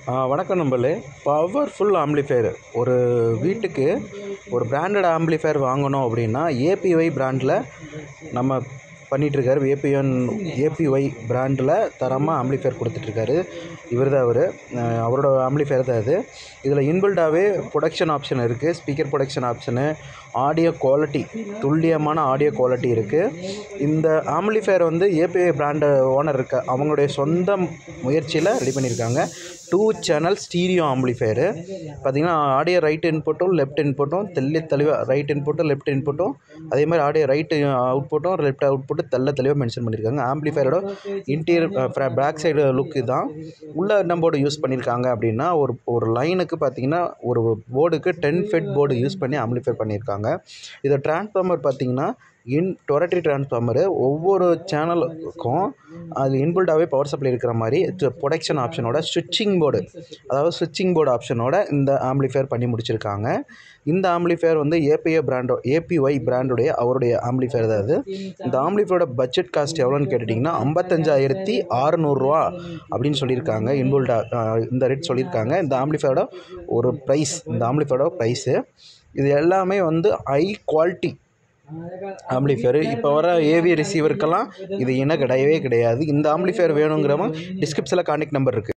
ஆ வணக்கம் நண்பர்களே powerful amplifier ஒரு வீட்டுக்கு ஒரு பிராண்டட் ஆம்ப்ளிஃபையர் வாங்கணும் அப்படின்னா ஏபிஒய் பிராண்டில் நம்ம பண்ணிகிட்ருக்காரு ஏபிஎன் ஏபிஒய் பிராண்டில் தரமாக ஆம்ப்ளிஃபையர் கொடுத்துட்ருக்காரு இவர் தான் அவர் அவரோட ஆம்ப்ளிஃபையர் தான் இது இதில் இன்பில்டாகவே ப்ரொடக்ஷன் ஆப்ஷன் இருக்குது speaker protection option audio quality துல்லியமான ஆடியோ குவாலிட்டி இருக்குது இந்த ஆம்ப்ளிஃபையர் வந்து ஏபிஐ பிராண்டு ஓனர் இருக்க அவங்களுடைய சொந்த முயற்சியில் ரெடி பண்ணியிருக்காங்க டூ சேனல் ஸ்டீரியோ ஆம்ப்ளிஃபையரு பார்த்திங்கன்னா ஆடியோ ரைட் இன்புட்டும் லெஃப்ட் இன்புட்டும் தெல்ல தெளிவாக ரைட் இன்புட்டும் லெஃப்ட் இன்புட்டும் அதே மாதிரி ஆடியோ ரைட்டு அவுட்புட்டும் லெஃப்ட் அவுட்புட்டும் தெல்ல தெளிவாக மென்ஷன் பண்ணியிருக்காங்க ஆம்ப்ளிஃபையரோட இன்டீரியர் பேக் சைடு லுக்கு தான் உள்ள என்ன போர்டு யூஸ் பண்ணியிருக்காங்க அப்படின்னா ஒரு ஒரு லைனுக்கு பார்த்தீங்கன்னா ஒரு போர்டுக்கு டென் ஃபெட் போர்டு யூஸ் பண்ணி ஆம்ப்ளிஃபை பண்ணியிருக்காங்க இதை டிரான்ஸ்ஃபார்மர் பார்த்தீங்கன்னா இன் டொரட்டரி டிரான்ஸ்ஃபார்மரு ஒவ்வொரு சேனலுக்கும் அது இன்பில்டாகவே பவர் சப்ளை இருக்கிற மாதிரி ப்ரொடக்ஷன் ஆப்ஷனோட ஸ்விட்சிங் போர்டு அதாவது ஸ்விட்சிங் போர்டு ஆப்ஷனோட இந்த ஆம்ப்ளிஃபையர் பண்ணி முடிச்சிருக்காங்க இந்த ஆம்ப்ளிஃபையர் வந்து ஏபிஐ பிராண்டோ ஏபிஒய் பிராண்டுடைய அவருடைய ஆம்ப்ளிஃபையர் தான் அது இந்த ஆம்ப்ளிஃபையோட பட்ஜெட் காஸ்ட் எவ்வளோன்னு கேட்டிட்டிங்கன்னா ஐம்பத்தஞ்சாயிரத்தி அறநூறுரூவா அப்படின்னு சொல்லியிருக்காங்க இன்பில்டா இந்த ரேட் சொல்லியிருக்காங்க இந்த ஆம்ப்ளிஃபையோட ஒரு ப்ரைஸ் இந்த ஆம்ப்ளிஃபையோட ப்ரைஸு இது எல்லாமே வந்து ஹை குவாலிட்டி ஆம்ப்ளிஃபையர் இப்போ வர ஏவி ரிசீவருக்கெல்லாம் இது இன கிடையவே கிடையாது இந்த ஆம்ப்ளிஃபையர் வேணுங்கிறவங்க டிஸ்கிரிப்ஷனில் கான்டாக்ட் நம்பர் இருக்குது